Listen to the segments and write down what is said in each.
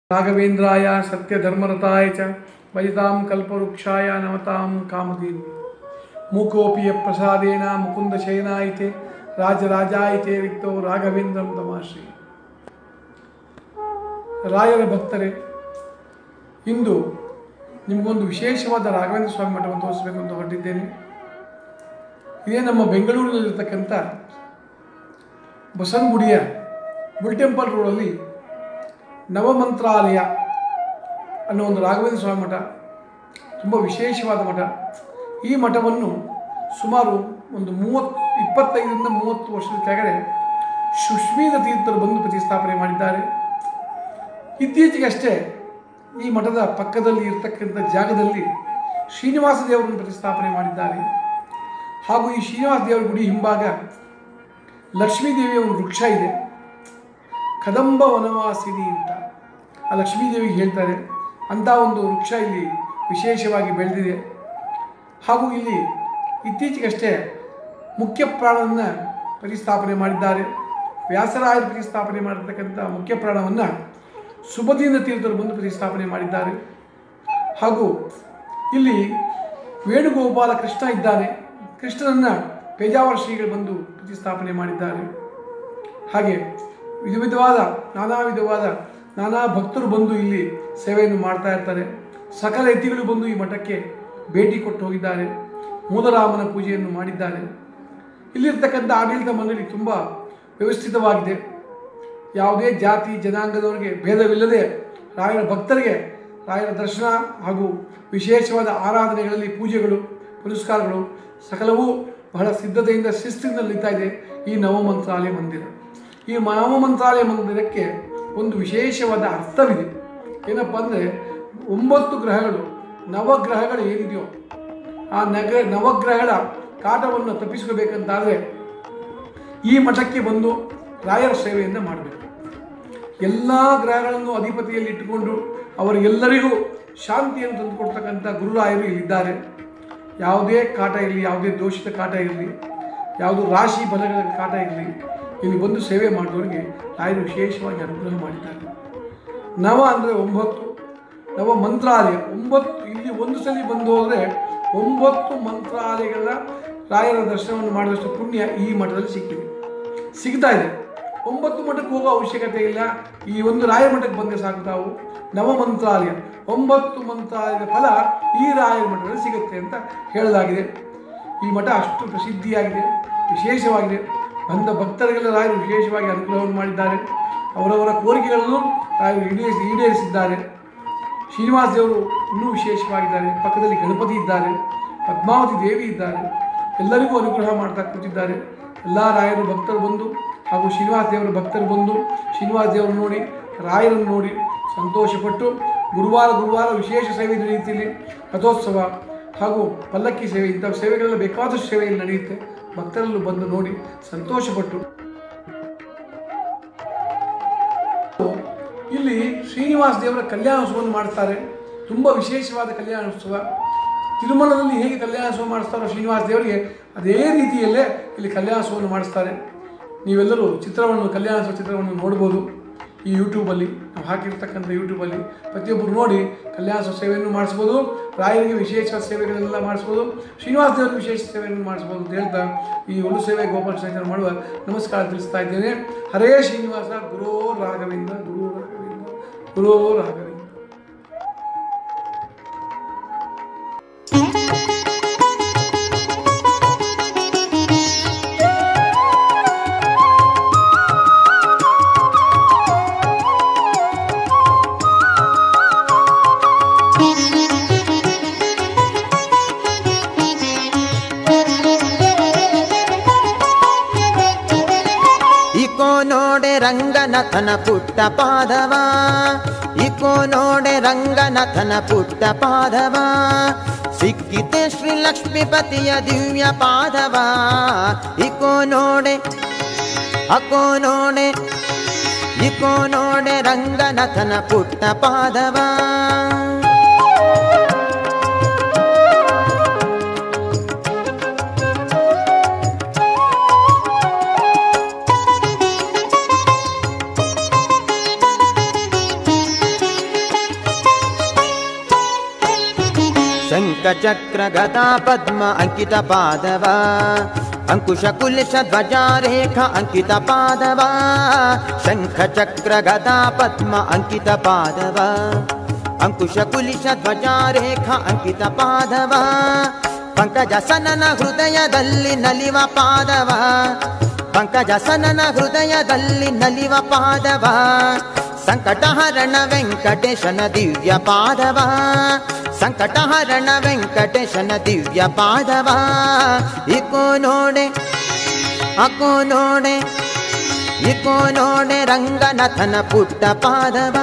ರಾಘವೇಂದ್ರಾಯ ಸತ್ಯಧರ್ಮರತಾಯ ಚ ಭಜತಾಂ ಕಲ್ಪವೃಕ್ಷಾಯ ನಮತಾಂ ಕಾಮಧೇನು ಮೂಕೋಪಿ ಯ ಪ್ರಸಾದೇನ ಮುಕುಂದ ಶಯನಾಯಿತೆ ರಾಜರಾಜಾಯಿತೆ ರಿಕ್ತೋ ರಾಘವೇಂದ್ರಂ ತಮಾಶ್ರೀ ರಾಯರ ಭಕ್ತರೇ ಇಂದು ನಿಮಗೊಂದು ವಿಶೇಷವಾದ ರಾಘವೇಂದ್ರ ಸ್ವಾಮಿ ಮಠವನ್ನು ತೋರಿಸಬೇಕು ಅಂತ ಹೊರಟಿದ್ದೇನೆ ಇದೇ ನಮ್ಮ ಬೆಂಗಳೂರಿನಲ್ಲಿರ್ತಕ್ಕಂಥ ಬಸವನಗುಡಿಯ ಬುಲ್ ಟೆಂಪಲ್ ರೋಡಲ್ಲಿ ನವಮಂತ್ರಾಲಯ ಅನ್ನೋ ಒಂದು ರಾಘವೇಂದ್ರ ಸ್ವಾಮಿ ಮಠ ತುಂಬ ವಿಶೇಷವಾದ ಮಠ ಈ ಮಠವನ್ನು ಸುಮಾರು ಒಂದು ಮೂವತ್ತು ಇಪ್ಪತ್ತೈದರಿಂದ ಮೂವತ್ತು ವರ್ಷದ ಕೆಳಗಡೆ ಸುಶ್ಮೀನ ತೀರ್ಥರು ಬಂದು ಪ್ರತಿಸ್ಥಾಪನೆ ಮಾಡಿದ್ದಾರೆ ಇತ್ತೀಚೆಗಷ್ಟೇ ಈ ಮಠದ ಪಕ್ಕದಲ್ಲಿ ಇರತಕ್ಕಂಥ ಜಾಗದಲ್ಲಿ ಶ್ರೀನಿವಾಸ ದೇವರನ್ನು ಪ್ರತಿಸ್ಥಾಪನೆ ಮಾಡಿದ್ದಾರೆ ಹಾಗೂ ಈ ಶ್ರೀನಿವಾಸ ದೇವರ ಗುಡಿ ಹಿಂಭಾಗ ಲಕ್ಷ್ಮೀದೇವಿಯ ಒಂದು ವೃಕ್ಷ ಇದೆ ಕದಂಬ ವನವಾಸಿನಿ ಅಂತ ಆ ಲಕ್ಷ್ಮೀದೇವಿಗೆ ಹೇಳ್ತಾರೆ ಅಂಥ ಒಂದು ವೃಕ್ಷ ಇಲ್ಲಿ ವಿಶೇಷವಾಗಿ ಬೆಳೆದಿದೆ ಹಾಗೂ ಇಲ್ಲಿ ಇತ್ತೀಚೆಗಷ್ಟೇ ಮುಖ್ಯ ಪ್ರಾಣವನ್ನು ಪ್ರತಿಸ್ಥಾಪನೆ ಮಾಡಿದ್ದಾರೆ ವ್ಯಾಸರಾಯರು ಪ್ರತಿಸ್ಥಾಪನೆ ಮಾಡಿರ್ತಕ್ಕಂಥ ಮುಖ್ಯ ಪ್ರಾಣವನ್ನು ಸುಭದೀನ ತೀರ್ಥರು ಬಂದು ಪ್ರತಿಸ್ಥಾಪನೆ ಮಾಡಿದ್ದಾರೆ ಹಾಗೂ ಇಲ್ಲಿ ವೇಣುಗೋಪಾಲ ಕೃಷ್ಣ ಇದ್ದಾನೆ ಕೃಷ್ಣನನ್ನು ಪೇಜಾವರ ಶ್ರೀಗಳು ಬಂದು ಪ್ರತಿಸ್ಥಾಪನೆ ಮಾಡಿದ್ದಾರೆ ಹಾಗೆ ವಿಧ ವಿಧವಾದ ನಾನಾ ವಿಧವಾದ ನಾನಾ ಭಕ್ತರು ಬಂದು ಇಲ್ಲಿ ಸೇವೆಯನ್ನು ಮಾಡ್ತಾ ಇರ್ತಾರೆ ಸಕಲ ಯತಿಗಳು ಬಂದು ಈ ಮಠಕ್ಕೆ ಭೇಟಿ ಕೊಟ್ಟು ಹೋಗಿದ್ದಾರೆ ಮೂಲರಾಮನ ಪೂಜೆಯನ್ನು ಮಾಡಿದ್ದಾರೆ ಇಲ್ಲಿರ್ತಕ್ಕಂಥ ಆಡಳಿತ ಮಂಡಳಿ ತುಂಬ ವ್ಯವಸ್ಥಿತವಾಗಿದೆ ಯಾವುದೇ ಜಾತಿ ಜನಾಂಗದವರಿಗೆ ಭೇದವಿಲ್ಲದೆ ರಾಯರ ಭಕ್ತರಿಗೆ ರಾಯರ ದರ್ಶನ ಹಾಗೂ ವಿಶೇಷವಾದ ಆರಾಧನೆಗಳಲ್ಲಿ ಪೂಜೆಗಳು ಪುರಸ್ಕಾರಗಳು ಸಕಲವೂ ಬಹಳ ಸಿದ್ಧತೆಯಿಂದ ಶಿಸ್ತಿನಿಂದ ನಡೀತಾ ಇದೆ ಈ ನವಮಂತ್ರಾಲಯ ಮಂದಿರ ಈ ನವಮಂತ್ರಾಲಯ ಮಂದಿರಕ್ಕೆ ಒಂದು ವಿಶೇಷವಾದ ಅರ್ಥವಿದೆ ಏನಪ್ಪ ಅಂದರೆ ಒಂಬತ್ತು ಗ್ರಹಗಳು ನವಗ್ರಹಗಳು ಏನಿದೆಯೋ ಆ ನಗ ನವಗ್ರಹಗಳ ಕಾಟವನ್ನು ತಪ್ಪಿಸ್ಕೋಬೇಕಂತಾದರೆ ಈ ಮಠಕ್ಕೆ ಬಂದು ರಾಯರ ಸೇವೆಯನ್ನು ಮಾಡಬೇಕು ಎಲ್ಲ ಗ್ರಹಗಳನ್ನು ಅಧಿಪತಿಯಲ್ಲಿ ಇಟ್ಟುಕೊಂಡು ಅವರಿಗೆಲ್ಲರಿಗೂ ಶಾಂತಿಯನ್ನು ತಂದುಕೊಡ್ತಕ್ಕಂಥ ಗುರುರಾಯರು ಇಲ್ಲಿದ್ದಾರೆ ಯಾವುದೇ ಕಾಟ ಇರಲಿ ಯಾವುದೇ ದೋಷಿತ ಕಾಟ ಇರಲಿ ಯಾವುದು ರಾಶಿ ಬಲಗಳ ಕಾಟ ಇರಲಿ ಇಲ್ಲಿ ಬಂದು ಸೇವೆ ಮಾಡಿದವರಿಗೆ ರಾಯರು ವಿಶೇಷವಾಗಿ ಅನುಗ್ರಹ ಮಾಡಿದ್ದಾರೆ ನವ ಅಂದರೆ ಒಂಬತ್ತು ನವ ಮಂತ್ರಾಲಯ ಒಂಬತ್ತು ಇಲ್ಲಿ ಒಂದು ಸಲ ಬಂದು ಹೋದರೆ ಒಂಬತ್ತು ಮಂತ್ರಾಲಯಗಳ ರಾಯರ ದರ್ಶನವನ್ನು ಮಾಡಿದಷ್ಟು ಪುಣ್ಯ ಈ ಮಠದಲ್ಲಿ ಸಿಕ್ಕಿದೆ ಸಿಗ್ತಾ ಇದೆ ಒಂಬತ್ತು ಮಠಕ್ಕೆ ಹೋಗೋ ಅವಶ್ಯಕತೆ ಇಲ್ಲ ಈ ಒಂದು ರಾಯರ ಮಠಕ್ಕೆ ಬಂದರೆ ಸಾಕು ತಾವು ನವ ಮಂತ್ರಾಲಯ ಒಂಬತ್ತು ಮಂತ್ರಾಲಯದ ಫಲ ಈ ರಾಯರ ಮಠದಲ್ಲಿ ಸಿಗುತ್ತೆ ಅಂತ ಹೇಳಲಾಗಿದೆ ಈ ಮಠ ಅಷ್ಟು ಪ್ರಸಿದ್ಧಿಯಾಗಿದೆ ವಿಶೇಷವಾಗಿದೆ ಬಂದ ಭಕ್ತರಿಗೆಲ್ಲ ರಾಯರು ವಿಶೇಷವಾಗಿ ಅನುಗ್ರಹವನ್ನು ಮಾಡಿದ್ದಾರೆ ಅವರವರ ಕೋರಿಕೆಗಳನ್ನು ರಾಯರು ಈಡೇರಿಸಿ ಈಡೇರಿಸಿದ್ದಾರೆ ಶ್ರೀನಿವಾಸ ದೇವರು ಇನ್ನೂ ವಿಶೇಷವಾಗಿದ್ದಾರೆ ಪಕ್ಕದಲ್ಲಿ ಗಣಪತಿ ಇದ್ದಾರೆ ಪದ್ಮಾವತಿ ದೇವಿ ಇದ್ದಾರೆ ಎಲ್ಲರಿಗೂ ಅನುಗ್ರಹ ಮಾಡ್ತಾ ಕೂತಿದ್ದಾರೆ ಎಲ್ಲ ರಾಯರು ಭಕ್ತರು ಬಂದು ಹಾಗೂ ಶ್ರೀನಿವಾಸ ದೇವರ ಭಕ್ತರು ಬಂದು ಶ್ರೀನಿವಾಸ ದೇವರು ನೋಡಿ ರಾಯರನ್ನು ನೋಡಿ ಸಂತೋಷಪಟ್ಟು ಗುರುವಾರ ಗುರುವಾರ ವಿಶೇಷ ಸೇವೆ ನಡೆಯುತ್ತಿಲ್ಲಿ ರಥೋತ್ಸವ ಹಾಗೂ ಪಲ್ಲಕ್ಕಿ ಸೇವೆ ಇಂಥ ಸೇವೆಗಳೆಲ್ಲ ಬೇಕಾದಷ್ಟು ಸೇವೆಯಲ್ಲಿ ನಡೆಯುತ್ತೆ ಭಕ್ತರಲ್ಲೂ ಬಂದು ನೋಡಿ ಸಂತೋಷಪಟ್ಟು ಇಲ್ಲಿ ಶ್ರೀನಿವಾಸ ದೇವರ ಕಲ್ಯಾಣೋತ್ಸವವನ್ನು ಮಾಡ್ತಾರೆ ತುಂಬ ವಿಶೇಷವಾದ ಕಲ್ಯಾಣೋತ್ಸವ ತಿರುಮಲದಲ್ಲಿ ಹೇಗೆ ಕಲ್ಯಾಣೋತ್ಸವ ಮಾಡಿಸ್ತಾರೋ ಶ್ರೀನಿವಾಸ ದೇವರಿಗೆ ಅದೇ ರೀತಿಯಲ್ಲೇ ಇಲ್ಲಿ ಕಲ್ಯಾಣೋತ್ಸವವನ್ನು ಮಾಡಿಸ್ತಾರೆ ನೀವೆಲ್ಲರೂ ಚಿತ್ರವನ್ನು ಕಲ್ಯಾಣೋತ್ಸವ ಚಿತ್ರವನ್ನು ನೋಡ್ಬೋದು ಈ ಯೂಟ್ಯೂಬಲ್ಲಿ ನಾವು ಹಾಕಿರ್ತಕ್ಕಂಥ ಯೂಟ್ಯೂಬಲ್ಲಿ ಪ್ರತಿಯೊಬ್ಬರು ನೋಡಿ ಕಲ್ಯಾಣೋತ್ಸವ ಸೇವೆಯನ್ನು ಮಾಡಿಸ್ಬೋದು ರಾಯರಿಗೆ ವಿಶೇಷ ಸೇವೆಗಳೆಲ್ಲ ಮಾಡಿಸ್ಬೋದು ಶ್ರೀನಿವಾಸ ದೇವರಿಗೆ ವಿಶೇಷ ಸೇವೆಯನ್ನು ಮಾಡಿಸ್ಬೋದು ಅಂತ ಹೇಳ್ತಾ ಈ ಒಂದು ಸೇವೆ ಗೋಪಾಲ ಶಂಕರ ಮಾಡುವ ನಮಸ್ಕಾರ ತಿಳಿಸ್ತಾ ಇದ್ದೇನೆ ಹರೇ ಶ್ರೀನಿವಾಸ ಗುರೋ ರಾಘವೇಂದ್ರ ಗುರು ರಾಘವೇಂದ್ರ ಗುರೋ ರಾಘವೇಂದ್ರ ಇಕೋ ನೋಡೆ ರಂಗನಾಥನ ಪುಟ್ಟ ಪಾದವ ಇಕೋ ನೋಡೆ ರಂಗನಾಥನ ಪುಟ್ಟ ಪಾದವ ಸಿಕ್ಕಿತೆ ಶ್ರೀ ಲಕ್ಷ್ಮೀಪತಿಯ ದಿವ್ಯ ಪಾದವ ಇಕೋ ನೋಡೆ ಅಕೋ ನೋಡೆ ಇಕೋ ನೋಡೆ ರಂಗನಾಥನ ಪುಟ್ಟ ಪಾದವ ಚಕ್ರ ಗದಾ ಪದ್ಮ ಅಂಕಿತ ಪಾದವ ಅಂಕುಶ ಕುಲಿಶ ಧ್ವಜ ರೇಖ ಅಂಕಿತ ಪಾದವ ಶಂಖ ಚಕ್ರ ಗದಾ ಪದ್ಮ ಅಂಕಿತ ಪಾದವ ಅಂಕುಶ ಕುಲಿಶ ಧ್ವಜ ರೇಖ ಅಂಕಿತ ಪಾದವ ಪಂಕಜ ಸನನ ಹೃದಯದಲ್ಲಿ ನಲಿವ ಪಾದವ ಪಂಕಜ ಸನನ ಹೃದಯದಲ್ಲಿ ನಲಿವ ಪಾದವ ಸಂಕಟಹರಣ ವೆಂಕಟೇಶನ ದಿವ್ಯ ಪಾದವ ಸಂಕಟಹರಣ ವೆಂಕಟೇಶನ ದಿವ್ಯ ಪಾದವ ಇಕೋ ನೋಡೆ ಅಕೋ ನೋಡೆ ಇಕೋ ನೋಡೆ ರಂಗನಾಥನ ಪುಟ್ಟ ಪಾದವ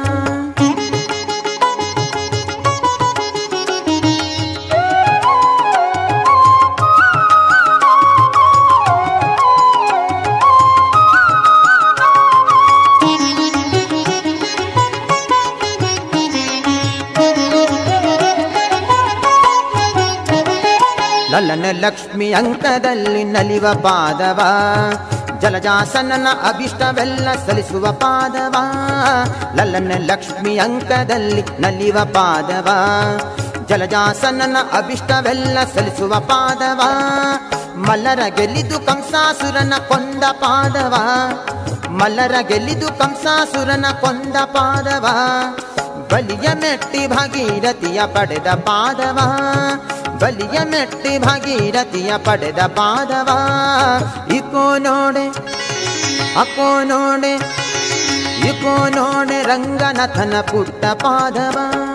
ಲಲನ ಲಕ್ಷ್ಮಿ ಅಂಕದಲ್ಲಿ ನಲಿವ ಪಾದವ ಜಲಜಾಸನನ ಅಭಿಷ್ಟವೆಲ್ಲ ಸಲಿಸುವ ಪಾದವ ಲಲನ ಲಕ್ಷ್ಮಿ ಅಂಕದಲ್ಲಿ ನಲಿವ ಪಾದವ ಜಲಜಾಸನನ ಅಭಿಷ್ಟವೆಲ್ಲ ಸಲಿಸುವ ಪಾದವ ಮಲ್ಲರ ಗೆಲ್ಲಿದು ಕಂಸಾಸುರನ ಕೊಂದ ಪಾದವ ಮಲ್ಲರ ಗೆಲ್ಲಿದು ಕಂಸಾಸುರನ ಕೊಂದ ಪಾದವ ಬಲಿಯ ಮೆಟ್ಟಿ ಭಾಗೀರಥಿಯ ಪಡೆದ ಪಾದವ ಬಲಿಯ ಮೆಟ್ಟಿ ಭಾಗೀರಥಿಯ ಪಡೆದ ಪಾದವ ಇಕೋ ನೋಡೆ ಅಕೋ ನೋಡೆ ಇಕೋ ನೋಡೆ ರಂಗನಾಥನ ಪುಟ್ಟ ಪಾದವ